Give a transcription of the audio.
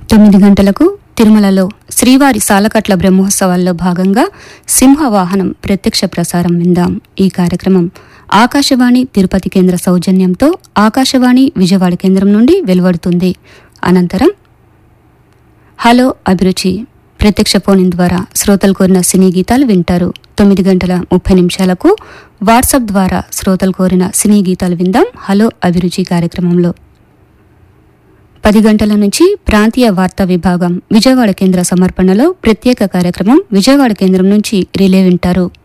తొమ్మిది గంటలకు తిరుమలలో శ్రీవారి సాలకట్ల బ్రహ్మోత్సవాల్లో భాగంగా సింహవాహనం ప్రత్యక్ష ప్రసారం విందాం ఈ కార్యక్రమం ఆకాశవాణి తిరుపతి కేంద్ర సౌజన్యంతో ఆకాశవాణి విజయవాడ కేంద్రం నుండి వెలువడుతుంది అనంతరం హలో అభిరుచి ప్రత్యక్ష ఫోన్ ద్వారా శ్రోతలు కోరిన సినీ గీతాలు వింటారు తొమ్మిది గంటల ముప్పై నిమిషాలకు వాట్సాప్ ద్వారా శ్రోతలు కోరిన సినీ గీతాలు విందాం హలో అభిరుచి కార్యక్రమంలో పది గంటల నుంచి ప్రాంతీయ వార్తా విభాగం విజయవాడ కేంద్ర సమర్పణలో ప్రత్యేక కార్యక్రమం విజయవాడ కేంద్రం నుంచి రిలే వింటారు